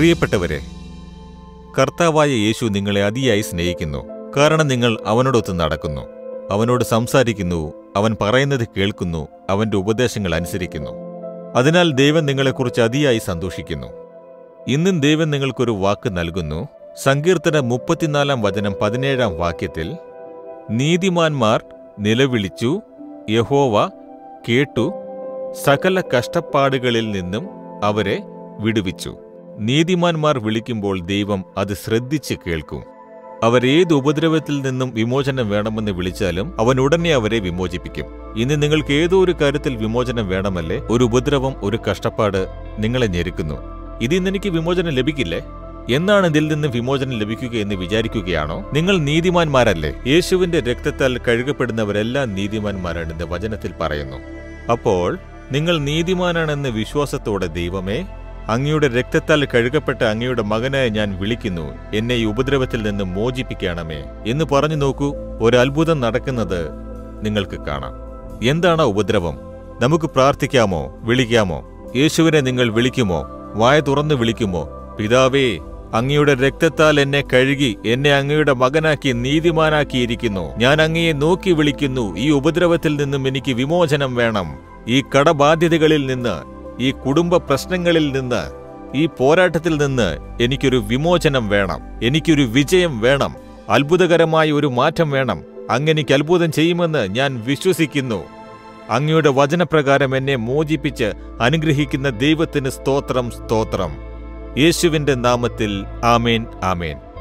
പ്രിയപ്പെട്ടവരെ കർത്താവായ യേശു നിങ്ങളെ അതിയായി സ്നേഹിക്കുന്നു കാരണം നിങ്ങൾ അവനോടൊത്ത് നടക്കുന്നു അവനോട് സംസാരിക്കുന്നു അവൻ പറയുന്നത് കേൾക്കുന്നു അവന്റെ ഉപദേശങ്ങൾ അനുസരിക്കുന്നു അതിനാൽ ദൈവം നിങ്ങളെക്കുറിച്ച് അതിയായി സന്തോഷിക്കുന്നു ഇന്നും ദൈവം നിങ്ങൾക്കൊരു വാക്ക് നൽകുന്നു സങ്കീർത്തന മുപ്പത്തിനാലാം വചനം പതിനേഴാം വാക്യത്തിൽ നീതിമാന്മാർ നിലവിളിച്ചു യഹോവ കേട്ടു സകല കഷ്ടപ്പാടുകളിൽ നിന്നും അവരെ വിടുവിച്ചു നീതിമാന്മാർ വിളിക്കുമ്പോൾ ദൈവം അത് ശ്രദ്ധിച്ച് കേൾക്കും അവരേത് ഉപദ്രവത്തിൽ നിന്നും വിമോചനം വേണമെന്ന് വിളിച്ചാലും അവൻ ഉടനെ അവരെ വിമോചിപ്പിക്കും ഇന്ന് നിങ്ങൾക്ക് ഏതോ ഒരു കാര്യത്തിൽ വിമോചനം വേണമല്ലേ ഒരു ഉപദ്രവം ഒരു കഷ്ടപ്പാട് നിങ്ങളെ ഞെരുക്കുന്നു ഇതിൽ നിന്ന് എനിക്ക് വിമോചനം ലഭിക്കില്ലേ എന്നാണ് ഇതിൽ നിന്ന് വിമോചനം ലഭിക്കുക എന്ന് വിചാരിക്കുകയാണോ നിങ്ങൾ നീതിമാന്മാരല്ലേ യേശുവിന്റെ രക്തത്താൽ കഴുകപ്പെടുന്നവരെല്ലാം നീതിമാന്മാരാണെന്ന് വചനത്തിൽ പറയുന്നു അപ്പോൾ നിങ്ങൾ നീതിമാനാണെന്ന് വിശ്വാസത്തോടെ ദൈവമേ അങ്ങയുടെ രക്തത്താൽ കഴുകപ്പെട്ട അങ്ങയുടെ മകനായ ഞാൻ വിളിക്കുന്നു എന്നെ ഈ ഉപദ്രവത്തിൽ നിന്ന് മോചിപ്പിക്കണമേ എന്ന് പറഞ്ഞു നോക്കൂ ഒരു അത്ഭുതം നടക്കുന്നത് നിങ്ങൾക്ക് കാണാം എന്താണ് ഉപദ്രവം നമുക്ക് പ്രാർത്ഥിക്കാമോ വിളിക്കാമോ യേശുവിനെ നിങ്ങൾ വിളിക്കുമോ വായ തുറന്ന് വിളിക്കുമോ പിതാവേ അങ്ങയുടെ രക്തത്താൽ എന്നെ കഴുകി എന്നെ അങ്ങയുടെ മകനാക്കി നീതിമാനാക്കിയിരിക്കുന്നു ഞാൻ അങ്ങയെ നോക്കി വിളിക്കുന്നു ഈ ഉപദ്രവത്തിൽ നിന്നും എനിക്ക് വിമോചനം വേണം ഈ കടബാധ്യതകളിൽ നിന്ന് ഈ കുടുംബ പ്രശ്നങ്ങളിൽ നിന്ന് ഈ പോരാട്ടത്തിൽ നിന്ന് എനിക്കൊരു വിമോചനം വേണം എനിക്കൊരു വിജയം വേണം അത്ഭുതകരമായ ഒരു മാറ്റം വേണം അങ്ങെനിക്ക് അത്ഭുതം ചെയ്യുമെന്ന് ഞാൻ വിശ്വസിക്കുന്നു അങ്ങയുടെ വചനപ്രകാരം എന്നെ മോചിപ്പിച്ച് അനുഗ്രഹിക്കുന്ന ദൈവത്തിന് സ്തോത്രം സ്തോത്രം യേശുവിന്റെ നാമത്തിൽ ആമേൻ ആമേൻ